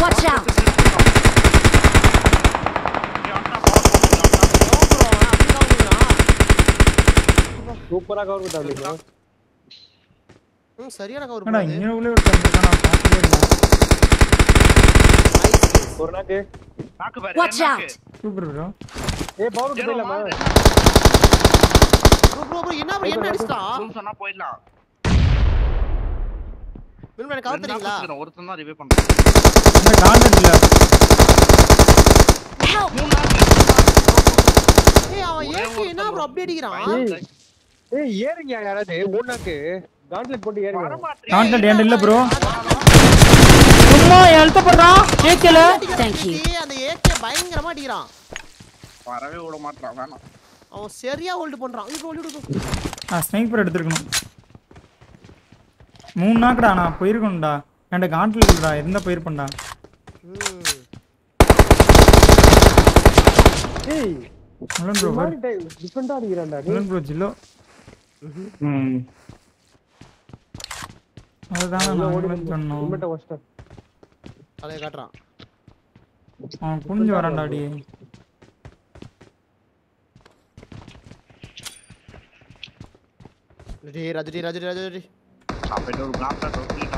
Watch out! சூப்பரா cover கொடுத்தாங்க bro. ம் சரியான கவர் என்னடா பண்ணுது இங்கே உள்ள ஒரு தம்பி நான் பார்க்கவே இல்லை ஒரு நாக்கு Watch out! சூப்பர் ப்ரோ ஏய் பவர் கொடுத்தலாமா ப்ரோ ப்ரோ ப்ரோ என்ன ப்ரோ என்ன அடிச்சான் சொன்னா போயிடலாம் வில்மன் கவர் ரெண்டு தெரியுங்களா நாள் ஒருத்தன் தான் ரிவே பண்றான் இந்த கார்னர் இல்லை Help! ஏய் அவன் ஒரே ஏக்கு என்ன ப்ரோ அப்படி அடிக்கிறான் ஒருத்தன் ஏய் ஏறுங்க யாராவது மூணு நாக்கு காண்ட்லெட் போட்டு ஏறுங்க கான்டென்ட் ஏன் இல்லை ப்ரோ சும்மா எழுத்தப்படுறான் கேட்கல Thank you. ஏய், அந்த ஏகே பயங்கரமா அடிக்கிறான் வரவே விட மாட்டான் வேணாம் அவன் சரியா ஹோல்ட் பண்றான் இது ஹோல்ட் விடு நான் ஸ்னைப்பர் எடுத்துருக்கணும் மூணு நாக்குடா நான் போயிருக்கணும்டா என்கிட்ட காண்டில் இல்லைடா இருந்தா போயிருப்பேன்டா ம் ஏய் முலன் ப்ரோ மாதிரி டைம் டிஃபரெண்டா அடிக்கிறான்டா நீ முலன் ப்ரோ ஜில்லோ ம் அதுதான் நான் சொன்னோம் ஹெல்மெட்டை வச்சிட்டேன் தலைய காட்டுறான் அவன் புரிஞ்சு வரான்டாடி டேய் ராஜு டேய் ராஜு டேய், ராஜு டேய். அப்ப ஒரு பிளாக் சொல்லிட்டாங்க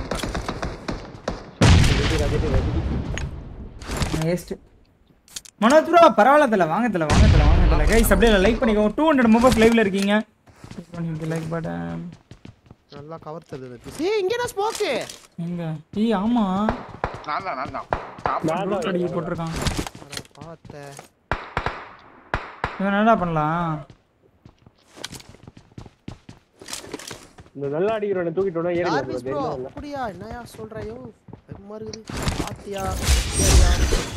வேஸ்ட் மனோஜ் ப்ரோ பரவாயில்ல தல வாங்க தல வாங்க தல வாங்க தல கைஸ் அப்படியே லைக் பண்ணிக்கோங்க டூ ஹண்ட்ரட் மெம்பர்ஸ் லைவ்ல இருக்கீங்க லைக் பட்டன் நல்லா கவர் தருது ஏய் இங்க என்ன ஸ்மோக்கு எங்க ஏய் ஆமா நான் தான் நான் தான் நான் தான் அடி போட்டிருக்கான் பாத்த இவன் என்னடா பண்ணலாம் இந்த நல்லா அடிக்கிறவனை தூக்கிட்டோம்னா ஏறுங்க டார்விஸ் ப்ரோ bro தெரியல அப்படியா என்னயா சொல்றயோ பயமா இருக்குது பாத்தியா சரியா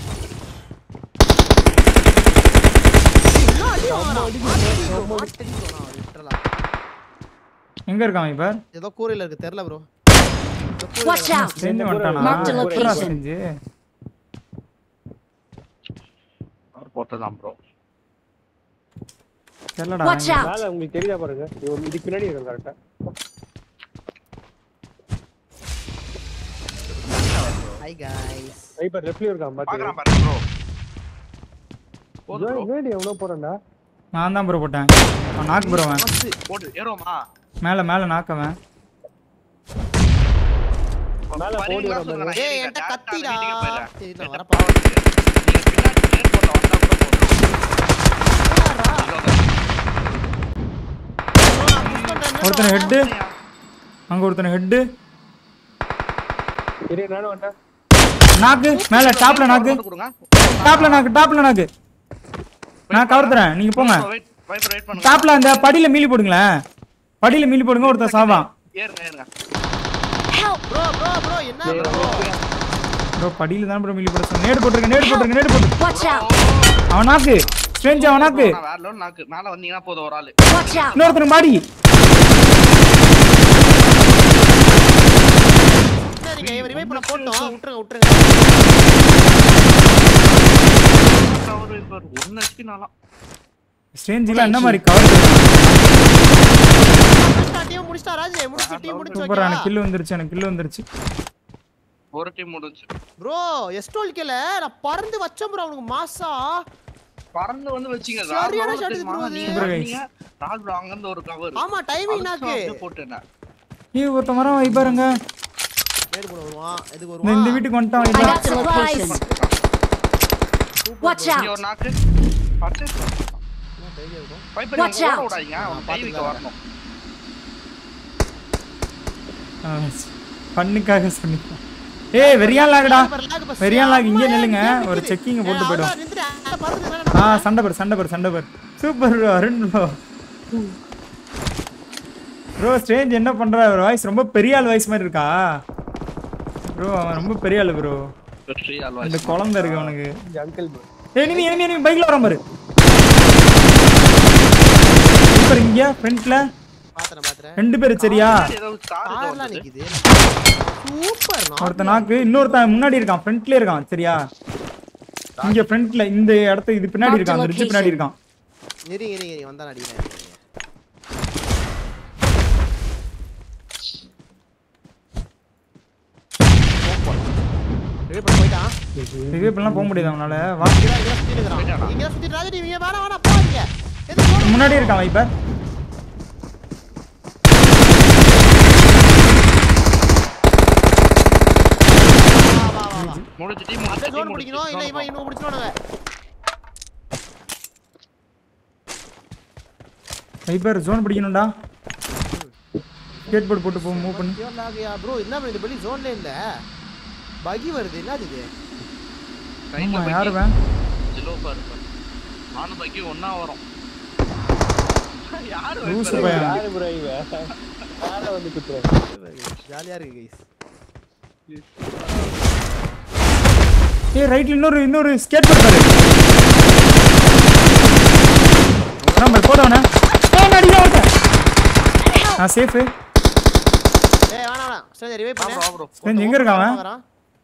என்ன அடி வாங்குறான்? மாட்டடிக்கிறோம், மாட்டடிக்கிறோம் நான் literal ஆ. எங்க இருக்கான் இப்ப ஏதோ கூரையில இருக்கு தெரியல ப்ரோ Watch out! செஞ்சு வந்துட்டானா Mark the எப்படிடா location. செஞ்சு அவர் போட்டதான் ப்ரோ தெரியலடா Watch out! மேல உங்களுக்கு தெரியுதா பாருங்க இவன் இதுக்கு பின்னாடி இருக்கும் கரெக்டா ஹாய் गाइस வைப்பர் லெஃப்ட்லயும் இருக்கான் பாக்குறான் பாத்து பாரு ப்ரோ போடு ப்ரோ வேடி எவ்வளவு போறான்டா நான் தான் ப்ரோ போட்டேன் அவன் நாக்கு ப்ரோ அவன் போடு ஏறுவோமா மேல மேல நாக்கவன் மேல போடி வரீங்களா வர சொல்லுங்க, நான் ஏய் ஏறிக்கிறேன். என்கிட்ட direct ஆ கத்திடா வீட்டுக்கே போயிடுறேன். சரி நான் என்கிட்ட வரப்பா power இருக்கு. நீங்க பின்னாடி நேர் போட்ட வந்தா கூட போதும். ஒருத்தன் ஹெட்டு அங்க ஒருத்தன் ஹெட்டு இரு நானும் வந்துட்டேன் நாக்கு மேல டாப்ல நாக்கு போட்டு கொடுங்க. டாப்ல நாக்கு டாப்ல நாக்கு நான் கவர் தரேன் நீங்க போங்க Wait, wait, wait பண்ணுங்க. டாப்ல அந்த படியில மீலி போடுங்களேன் படியில மீலி போடுங்க ஒருத்தன் சாவான் ஏறுங்க, ஏறுங்க. Help! ப்ரோ ப்ரோ ப்ரோ என்ன ப்ரோ ப்ரோ படியில தான் ப்ரோ மீலி போட சொன்னேன் நேடு போட்டுருங்க நேடு போட்டுருங்க நேடு போட்டு Watch out! அவன் நாக்கு ஸ்ட்ரேஞ்ச் அவன் நாக்கு நான் வேற level நாக்கு. மேல வந்தீங்கன்னா போதும் ஒரு ஆளு. Watch out! இன்னொருத்தன் பாடி சரிங்க இவர் ரிவைவ் பண்ண போட்டோம் விட்டுருங்க விட்டுருங்க அவரு இப்ப ஒண்ணு HP நாலாம். ஸ்ட்ரேஞ்சில என்ன மாதிரி கவர் முடிச்சிட்டா டீம் முடிச்சிட்டா ராஜ் முடிச்சு டீம் முடிச்சு சூப்பரா எனக்கு வைக்கவா கில் வந்துருச்சு எனக்கு கில் வந்துருச்சு ஒரு டீம் முடிஞ்சு ப்ரோ எஸ்டோல் கேல நான் பறந்து வச்சேன் ப்ரோ அவனுக்கு மாசா பறந்து வந்து வச்சீங்க சரியான ராஜ் shot தெரியுமா? இது bro நீங்க இது. வந்தீங்க, ராஜ் bro அங்க இருந்து ஒரு cover. ஆமா டைமிங் நாக்கு அப்படியே போட்டுட்டேன். ஏய் ஒருத்த மரம் வைப்பாருங்க நேரு போட வருவான் எதுக்கு இந்த இந்த வருவான் வீட்டுக்கு வந்துட்டான் I இவன். got supplies! Watch இங்க out! ஒரு நாக்கு. purchase பண்ணு. என்ன தைரியம் இருக்கும் Viper, Watch இவங்க ஓட out. விடாதீங்க, அவன் கை வைக்க வரணும். ஆ, பண்ணுக்காக சொன்னீங்க ஏய் வெறியான் லாகடா வெறியான் லாக் இங்கே நில்லுங்க ஒரு செக்கிங் போட்டு போயிடும் ஆ சண்டை பேர் சண்டை பேர் சண்டை பேர் super bro Arun bro bro strange என்ன பண்றா ஒரு வாய்ஸ் ரொம்ப பெரிய ஆள் வாய்ஸ் மாதிரி இருக்கா ப்ரோ அவன் ரொம்ப பெரிய ஆள் ப்ரோ வெற்றி அல்வா. ரெண்டு குழந்தை இருக்கு அவனுக்கு அங்கிள் எனிமி எனிமி எனிமி பைக்ல வரான் பாரு சூப்பர் இங்க ஃப்ரண்ட்ல பாத்துறேன் பாத்துறேன் ரெண்டு பேர் சரியா ஏதோ star ஏதோ கார்லாம் வந்தது. நிக்குது சூப்பர் ஒருத்தன் நாக்கு இன்னொருத்தன் முன்னாடி இருக்கான் ஃப்ரண்ட்ல இருக்கான் சரியா இங்க ஃப்ரண்ட்ல இந்த இடத்து இது பின்னாடி இருக்கான் அந்த ரிட்ஜ் பின்னாடி இருக்கான் நெறி நெறி நெறி வந்தா அடிக்கிறேன் ரிவே பண்ண போயிட்டான் ரிவே பண்ணலாம் போக முடியாது அவனால வா இங்க இங்க சுத்திட்டு இருக்கான் இங்க சுத்திட்டு ராஜடி இங்க வேணா வேணா போறீங்க எது போறீங்க முன்னாடி இருக்கான் வைப்பர் வா வா வா வா முடிஞ்சு டீம் அப்படியே ஜோன் பிடிக்கணும் இல்ல இவன் இன்னும் பிடிச்சிடுவானுங்க வைப்பர் ஜோன் பிடிக்கணும்டா ஸ்கேட் போர்டு போட்டு போ மூவ் பண்ணு பியூர் லாகியா ப்ரோ என்ன பண்ணி இந்த பலி ஜோன்ல இல்ல பகி வருது என்னது இது ஆமா யாரு வேன் ஜிலோப்பா இருப்பார் நானும் பைக்கு ஒண்ணா வரும் யாரு லூசு வைப்பாரு? பையன் யாரு bro இவன்? மேல வந்து குத்துறேன். ஜாலியா இருக்கு கைஸ் ஏய் ரைட்ல இன்னொரு இன்னொரு ஸ்கேட் போர்டு பாரு நம்பர் போடவனே ஏய் நடிக்க ஒருத்தன் நான் சேஃப் ஏய் வேணா வேணா சரி ரிவே ஆ, பண்ணு bro, bro. ஸ்பெஞ்ச் எங்க இருக்கான் அவன் வரான்.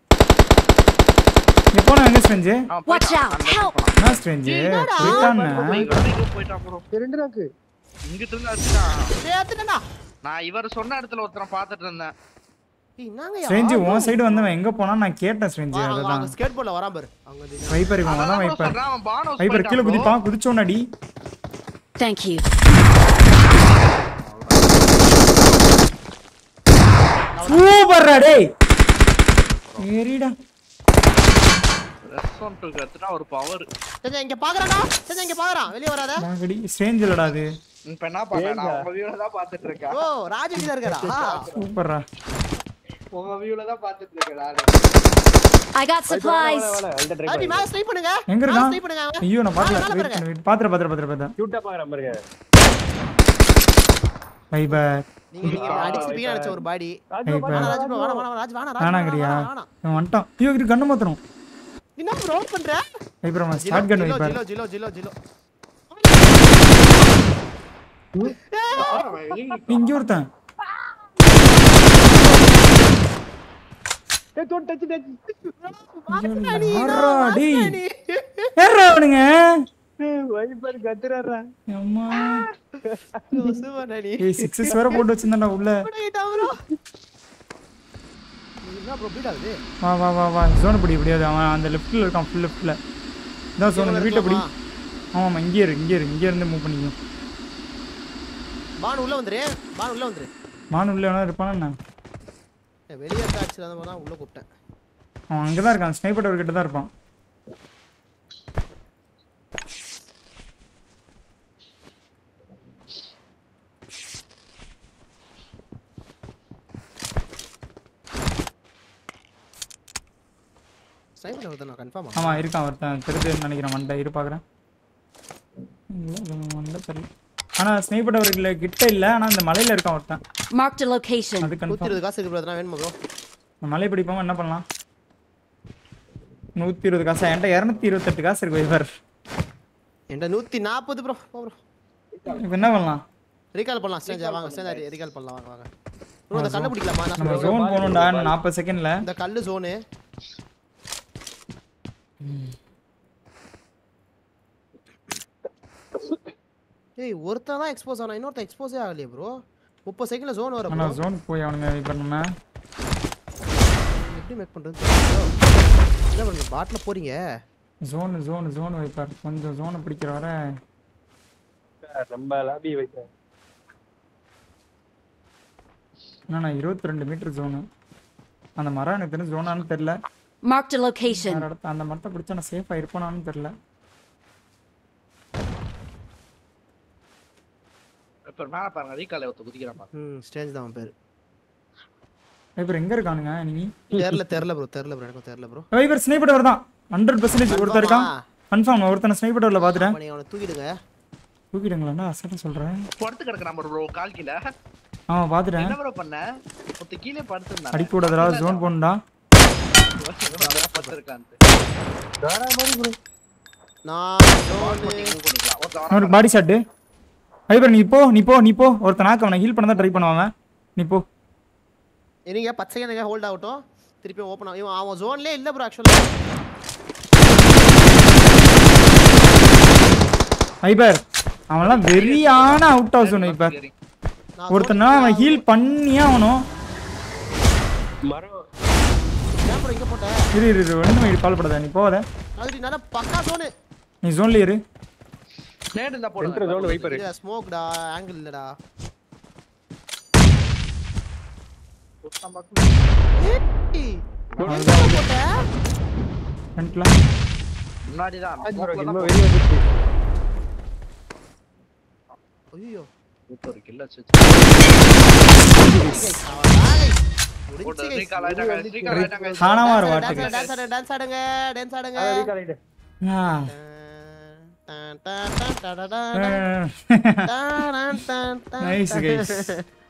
நீ போன எங்க ஸ்பெஞ்ச் ஆ, Watch போயிட்டான். out! அந்த இடத்துக்கு Help! போனான். என்ன ஸ்பெஞ்ச் போயிட்டான்னு இங்க வந்து இங்க போயிட்டான் bro. இது ரெண்டு நாக்கு. இங்கிட்டு இருந்து அடிச்சான். டேய் அத்துடா நான் இவர் சொன்ன இடத்துல ஒருத்தனை பார்த்துட்டு இருந்தேன் ஏய் என்னங்க ஸ்பெஞ்ச் உன் சைடு வந்தவன் எங்க போனா நான் கேட்டேன் ஸ்பெஞ்ச் அங்க அதுதான் ஸ்கேட் போர்ட்ல வரான் பாரு அங்க வந்து வைப்பர் இவன் அதான் தான் bro வைப்பர் சொல்றேன், அவன் பானோஸ் வைப்பர் கீழே போயிட்டான் bro. குதிப்பான் குதிச்சோன்னு அடி Thank you. சூப்பர்ரா டேய் சரிடா Respawn to கத்துனா ஒரு பவர் சரி இங்க பாக்குறான்டா சரி இங்க பாக்குறான் வெளிய வராத மாங்கடி ஸ்ட்ரேஞ்ச் இல்லடா அது இப்ப என்ன பண்றேன் நான் உங்க வியூல தான் பாத்துட்டு இருக்கேன் ஓ ராஜடி தான் இருக்கடா சூப்பர்ரா உங்க வியூல தான் பாத்துட்டு இருக்கேன் நானு I got supplies. வேணா, வேணா, அந்த try ராஜடி பண்ணு. மேல ஸ்னைப் பண்ணுங்க எங்க மேல இருக்கான் ஸ்னைப் பண்ணுங்க அவன். ஐயோ நான் பாக்கல மேல வெயிட் பாருங்க. பண்ணு வெயிட் பாத்துற பாத்துற பாத்துற பாத்துற Cute ஆ பாக்குறான் பாருங்க. வைப்பர் நீங்க நீங்க அடிச்சிருப்பீங்க நினைச்ச ஒரு பாடி ராஜு, இப்ப- வேணா ராஜ் bro, வேணா வேணா ராஜ் வேணா ராஜ் வேணாங்கறியா வேணா, வேணா இவன் வந்துட்டான் ஐயோ இது கண்ணு மாத்தணும் என்ன ப்ரோ பண்ற வைப்பர் அவன் ஜிலோ ஸ்டார்ட் கன் ஜிலோ வைப்பர் ஜிலோ ஜிலோ ஜிலோ இங்க ஒருத்தன் ஏய், தொட்டு, touch, touch. யாரா டேய் யாரா அவனுங்க ஏய், wiper கத்துறாரா. அம்மா சூப்பர் நீ ஏய் சிக்ஸஸ் வேற போட்டு வச்சிருந்தான்டா உள்ள ப்ரோ என்ன ப்ரோ பீட் ஆகுது வா வா வா வா ஜோன் படி இப்படியாது அவன் அந்த லெஃப்ட்ல இருக்கான் ஃபுல் லெஃப்ட்ல இதான் ஜோன் இந்த வீட்டை படி ஆமாம் இங்கே இரு இங்கே இரு இங்கே இருந்து மூவ் பண்ணிக்கோ பான் உள்ள வந்துரு பான் உள்ள வந்துரு மான் உள்ள வேணா இருப்பானா என்ன ஏய், வெளிய காட்சில தான் தான் உள்ள கூப்பிட்டேன் அவன் அங்கே தான் இருக்கான் ஸ்னைப்பர் கிட்ட தான் இருப்பான் ஸ்னைப்பர் ஒருத்தன் நான் கன்ஃபார்ம் ஆமாம் இருக்கான் ஒருத்தன் தெரிஞ்சு நினைக்கிறேன் மண்டை இரு பார்க்குறேன் மண்டை தெரியல ஆனால் ஸ்னைப்பர் அவர்களை கிட்ட இல்லை ஆனால் இந்த மலையில் இருக்கான் ஒருத்தன் Marked a location. அது கன்ஃபார்ம் நூத்தி இருபது காசு இருக்கு ப்ரோ அதெல்லாம் வேணுமா ப்ரோ இந்த மலை பிடிப்போம் என்ன பண்ணலாம் நூற்றி இருபது காசா என்கிட்ட இரநூத்தி இருபத்தெட்டு காசு இருக்கு வைவர் என்கிட்ட நூத்தி நாற்பது ப்ரோ ப்ரோ இப்போ என்ன பண்ணலாம் ரீகால் பண்ணலாம் ஸ்டேஜ் வாங்க ஸ்டேஜ் ரீகால் பண்ணலாம் வாங்க வாங்க ப்ரோ இந்த கல்லு பிடிக்கலாமா நான் நம்ம சொல்றேன். ஜோன் போகணும்டா இன்னும் நாற்பது செகண்டில் இந்த கல்லு ஜோனு ஏய் ஒருத்தன் தான் எக்ஸ்போஸ் ஆனா இன்னொருத்தன் எக்ஸ்போஸே ஆகலையே ப்ரோ முப்பது செகண்ட்ல ஜோன் வர ஆனால் ஜோன் போய் அவனுங்க இது பண்ண எப்படி மேக் பண்றது தெரியல என்ன பண்ணுங்க பாட்ல போறீங்க ஜோனு ஜோனு ஜோன் வைப்பார் கொஞ்சம் ஜோனை பிடிக்கிற வர நம்ம lobby வைப்பேன். என்னண்ணா இருபத்தி ரெண்டு மீட்டர் ஜோனு அந்த மரம் எனக்கு தெரிஞ்ச ஜோனான்னு தெரில Marked a location. வேற இடத்த அந்த மரத்தை பிடிச்சா நான் சேஃபாக இருப்பானான்னு தெரில இப்ப மேல பாருங்க ரீகால ஒருத்த குதிக்கிறான் பாருங்க ம் ஸ்டேஜ் தான் அவன் பேர் வைப்பர் எங்கே இருக்கானுங்க நீ தெரியல தெரியல ப்ரோ தெரியல ப்ரோ எனக்கும் தெரியல ப்ரோ வைப்பர் ஸ்னைப்பர் தான் ஹண்ட்ரட் பர்சன்டேஜ் ஒருத்தர் இருக்கான் கன்ஃபார்ம் ஒருத்தனை ஸ்னைப்பரில் பார்த்துட்டேன் நீ அவனை தூக்கிடுங்க தூக்கிடுங்களாண்ணா அசட்டை சொல்கிறேன் படுத்து கிடக்குறான் ப்ரோ கால் கீழ ஆமாம் பார்த்துட்டேன் என்ன ப்ரோ பண்ண ஒருத்த கீழே படுத்திருந்தான் அடிக்க கூடாதுடா ஜோன் போகணும்டா படுத்திருக்கான்ட்டு வேற மாதிரி bro. நான் மூவ் பண்ணிக்கலாம் ஒருத்த வரான் அவனுக்கு பாடி ஷாட்டு வைப்பர் நீ போ நீ போ நீ போ ஒருத்தன் நாக்கு அவனை ஹீல் பண்ண தான் ட்ரை பண்ணுவாங்க நீ போ இருங்க பத்து செகண்ட் ஹோல்ட் ஆகட்டும் திருப்பி ஓப்பன் ஆகும் இவன் அவன் ஜோன்லேயே இல்லை ப்ரோ ஆக்சுவலாக வைப்பர் அவன்லாம் வெறியான அவுட் ஆஃப் ஜோன் வைப்பர் நான் ஒருத்தனா அவன் ஹீல் பண்ணியே ஆகணும் மரம் ஏன் bro இங்க போட்ட இரு இரு இரு ஒன்றும் இது கவலைப்படாத நீ போகாத அது நல்லா பக்கா சோனு நீ ஜோன்ல இரு நேடு இருந்தா சென்டர் ஜோன் போடுங்க வைப்பரு இல்ல ஸ்மோக்டா ஆங்கிள் இல்லடா ஏய், எங்க போட்ட ஃப்ரண்ட்ல முன்னாடி தான் இன்னும் வெளிய வந்துச்சு ஐயோ ஒரு கில்ல வச்சு போட்டு முடிச்சு ரீகால் ஆயிட்டாங்க ரீகால் ஆயிட்டாங்க காணாம வர வாட்டுக்கு டான்ஸ் ஆடுங்க டான்ஸ் ஆடுங்க டான்ஸ் ஆடுங்க அத recall ஆயிட்டு. ஆ. டான் டான் டான் டான் டான் டான் ஆ. டான் டான் டான் டான். Nice guys